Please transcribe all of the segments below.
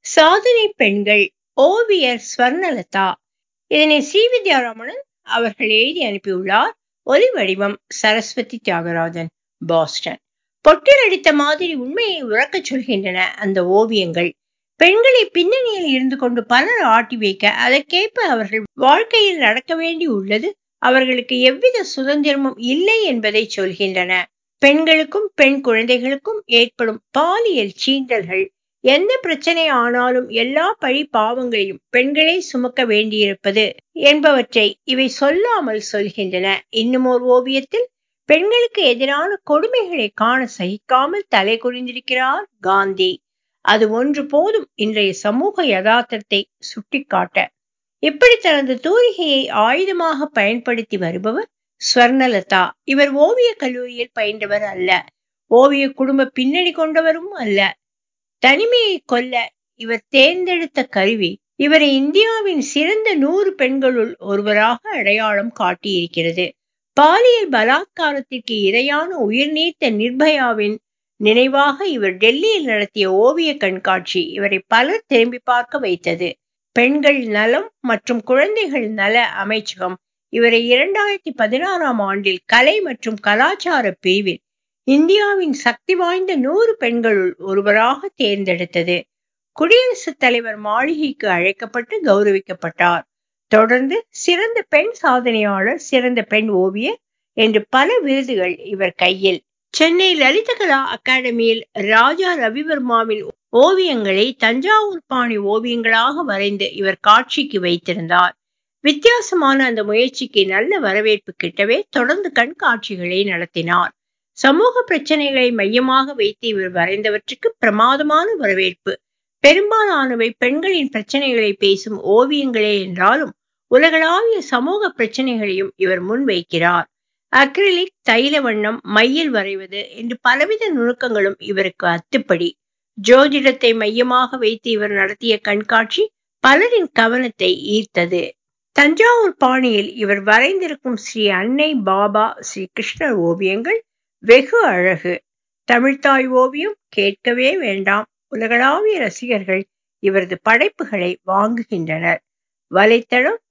சாதனை பெண்கள் ஓவியர் ஸ்வர்ணலதா இதனை ஸ்ரீவித்யாராமணன் அவர்கள் எழுதி அனுப்பியுள்ளார் ஒலி வடிவம் சரஸ்வதி தியாகராஜன் பாஸ்டன் பொட்டில் அடித்த மாதிரி உண்மையை உறக்கச் சொல்கின்றன அந்த ஓவியங்கள் பெண்களை பின்னணியில் இருந்து கொண்டு பலர் ஆட்டி வைக்க அதற்கேற்ப அவர்கள் வாழ்க்கையில் நடக்க வேண்டி உள்ளது அவர்களுக்கு எவ்வித சுதந்திரமும் இல்லை என்பதை சொல்கின்றன பெண்களுக்கும் பெண் குழந்தைகளுக்கும் ஏற்படும் பாலியல் சீண்டல்கள் எந்த பிரச்சனை ஆனாலும் எல்லா பழி பாவங்களையும் பெண்களே சுமக்க வேண்டியிருப்பது என்பவற்றை இவை சொல்லாமல் சொல்கின்றன இன்னும் ஒரு ஓவியத்தில் பெண்களுக்கு எதிரான கொடுமைகளை காண சகிக்காமல் தலை குறிந்திருக்கிறார் காந்தி அது ஒன்று போதும் இன்றைய சமூக யதார்த்தத்தை சுட்டிக்காட்ட இப்படி தனது தூரிகையை ஆயுதமாக பயன்படுத்தி வருபவர் ஸ்வர்ணலதா இவர் ஓவிய கல்லூரியில் பயின்றவர் அல்ல ஓவிய குடும்ப பின்னணி கொண்டவரும் அல்ல தனிமையை கொல்ல இவர் தேர்ந்தெடுத்த கருவி இவரை இந்தியாவின் சிறந்த நூறு பெண்களுள் ஒருவராக அடையாளம் காட்டியிருக்கிறது பாலியல் பலாத்காரத்திற்கு இரையான உயிர் நீத்த நிர்பயாவின் நினைவாக இவர் டெல்லியில் நடத்திய ஓவிய கண்காட்சி இவரை பலர் திரும்பி பார்க்க வைத்தது பெண்கள் நலம் மற்றும் குழந்தைகள் நல அமைச்சகம் இவரை இரண்டாயிரத்தி பதினாறாம் ஆண்டில் கலை மற்றும் கலாச்சார பிரிவில் இந்தியாவின் சக்தி வாய்ந்த நூறு பெண்களுள் ஒருவராக தேர்ந்தெடுத்தது குடியரசுத் தலைவர் மாளிகைக்கு அழைக்கப்பட்டு கௌரவிக்கப்பட்டார் தொடர்ந்து சிறந்த பெண் சாதனையாளர் சிறந்த பெண் ஓவியர் என்று பல விருதுகள் இவர் கையில் சென்னை லலிதகலா அகாடமியில் ராஜா ரவிவர்மாவின் ஓவியங்களை தஞ்சாவூர் பாணி ஓவியங்களாக வரைந்து இவர் காட்சிக்கு வைத்திருந்தார் வித்தியாசமான அந்த முயற்சிக்கு நல்ல வரவேற்பு கிட்டவே தொடர்ந்து கண்காட்சிகளை நடத்தினார் சமூக பிரச்சனைகளை மையமாக வைத்து இவர் வரைந்தவற்றுக்கு பிரமாதமான வரவேற்பு பெரும்பாலானவை பெண்களின் பிரச்சனைகளை பேசும் ஓவியங்களே என்றாலும் உலகளாவிய சமூக பிரச்சனைகளையும் இவர் முன்வைக்கிறார் அக்ரிலிக் தைல வண்ணம் மையில் வரைவது என்று பலவித நுணுக்கங்களும் இவருக்கு அத்துப்படி ஜோதிடத்தை மையமாக வைத்து இவர் நடத்திய கண்காட்சி பலரின் கவனத்தை ஈர்த்தது தஞ்சாவூர் பாணியில் இவர் வரைந்திருக்கும் ஸ்ரீ அன்னை பாபா ஸ்ரீ கிருஷ்ணர் ஓவியங்கள் வெகு அழகு தமிழ்தாய் ஓவியம் கேட்கவே வேண்டாம் உலகளாவிய ரசிகர்கள் இவரது படைப்புகளை வாங்குகின்றனர் வலைத்தளம்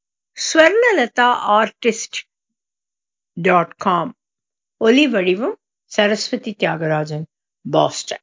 ஸ்வர்ணலதா ஆர்டிஸ்ட் டாட் காம் ஒலி வடிவம் சரஸ்வதி தியாகராஜன் பாஸ்டன்